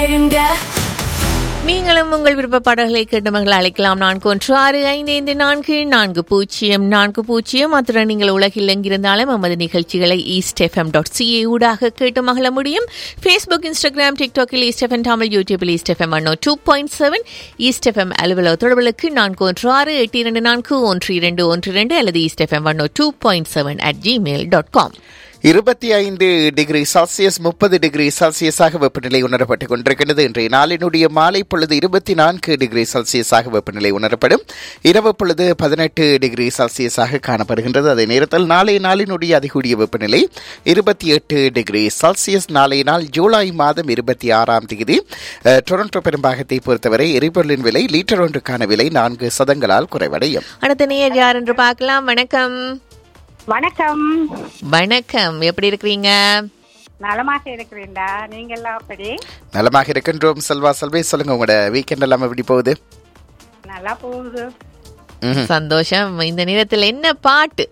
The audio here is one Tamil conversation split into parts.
கேளுங்க நீங்களும் உங்கள் விருப்ப பாடல்களை கேட்டு மகள் அழைக்கலாம் நான்கு ஒன்று ஆறு ஐந்து ஐந்து நான்கு நான்கு பூஜ்ஜியம் நான்கு பூஜ்ஜியம் அத்துடன் நீங்கள் உலகில் எங்கிருந்தாலும் நமது நிகழ்ச்சிகளை ஈஸ்ட் எஃப்எம் டாட் சிஏ ஊடாக கேட்டு மகள முடியும் ஃபேஸ்புக் இன்ஸ்டாகிராம் டிக்டாக்கில் ஈஸ்ட் எஃப்எம் தமிழ் யூடியூபில் East FM one oh two point seven East FM அலுவலக தொடர்புகளுக்கு நான்கு ஒன்று ஆறு எட்டு இரண்டு நான்கு ஒன்று இரண்டு ஒன்று இரண்டு அல்லது East FM one oh two point seven at Gmail dot com இருபத்தி ஐந்து டிகிரி செல்சியஸ் முப்பது டிகிரி செல்சியஸாக வெப்பநிலை உணரப்பட்டுக் கொண்டிருக்கிறது இன்றைய நாளினுடைய மாலை பொழுது இருபத்தி நான்கு டிகிரி செல்சியஸாக வெப்பநிலை உணரப்படும் இரவு பொழுது பதினெட்டு டிகிரி செல்சியஸாக காணப்படுகின்றது அதே நேரத்தில் நாளைய நாளினுடைய அதிகூடிய வெப்பநிலை இருபத்தி எட்டு டிகிரி செல்சியஸ் நாளைய நாள் ஜூலை மாதம் இருபத்தி ஆறாம் தேதி அஹ், டொரண்டோ பெரும்பாகத்தை பொறுத்தவரை எரிபொருளின் விலை லீட்டர் ஒன்றுக்கான விலை நான்கு சதங்களால் குறைவடையும் அடுத்த நேயர் யார் என்று பார்க்கலாம் வணக்கம் வணக்கம் வணக்கம் எப்படி இருக்கிறீங்க நலமாக இருக்கிறீங்களா நீங்க எல்லாம் அப்படி நலமாக இருக்கின்றோம் செல்வா செல்வே சொல்லுங்க உங்களோட வீக்கெண்ட் எல்லாம் எப்படி போகுது நல்லா போகுது ம்ஹும். சந்தோஷம் இந்த நேரத்தில் என்ன பாட்டு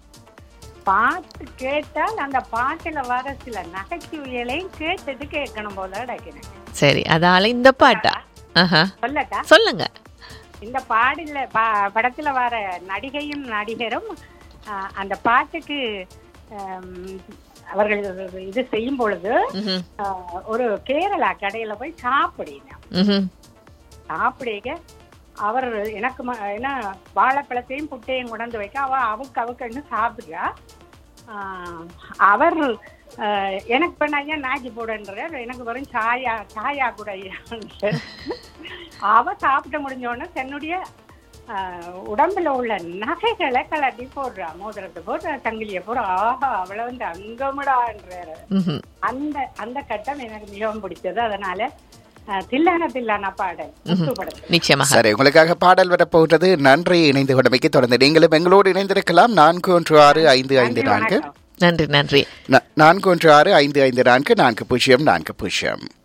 பாட்டு கேட்டால் அந்த பாட்டுல வர சில நகைச்சுவைகளையும் கேட்டுட்டு கேட்கணும் போல கிடைக்கிறேன் சரி அதால இந்த பாட்டா ஆஹா சொல்லட்டா சொல்லுங்க இந்த பாடல பா- படத்துல வர நடிகையும் நடிகரும் ஆ, அந்த பாட்டுக்கு ஆம், அவர்கள் இது செய்யும் பொழுது ம்ஹும். ஆ, ஒரு கேரளா கடையில போய் சாப்பிடினேன் ம்ஹும். சாப்பிடுங்க அவர் எனக்கு ம- என்ன வாழைப்பழத்தையும் புட்டையும் கொண்டாந்து வைக்க அவ அவுக்கு அவுக்குன்னு சாப்பிடுறா ஆஹ் அவர் ஆஹ் எனக்கு பண்ண ஐயா நாக்கி போடுன்றார் எனக்கு வெறும் சாயா சாயா கூட ஐயான்ட்டு. அவ சாப்பிட்டு முடிஞ்ச உடனே தன்னுடைய ஆஹ் உடம்புல உள்ள நகைகளை கலட்டி போடுறா மோதிரத்தை போட்டு சங்கிலியை போடுற ஆஹா அவளை வந்து அங்கமுடான்றாரு ம்ஹும். அந்த அந்த கட்டம் எனக்கு மிகவும் பிடிச்சது அதனால அஹ், தில்லான தில்லான பாடல் முத்து படத்தில் நிச்சயமாக சரி உங்களுக்காக பாடல் வரப்போகிறது நன்றி இணைந்து கொண்டமைக்கு தொடர்ந்து நீங்களும் எங்களோடு இணைந்திருக்கலாம் நான்கு ஒன்று ஆறு ஐந்து ஐந்து நன்றி, நான்கு வணக்கம். நன்றி நன்றி நா- நான்கு ஒன்று ஆறு ஐந்து ஐந்து நான்கு நான்கு பூஜ்ஜியம் நான்கு பூஜ்ஜியம்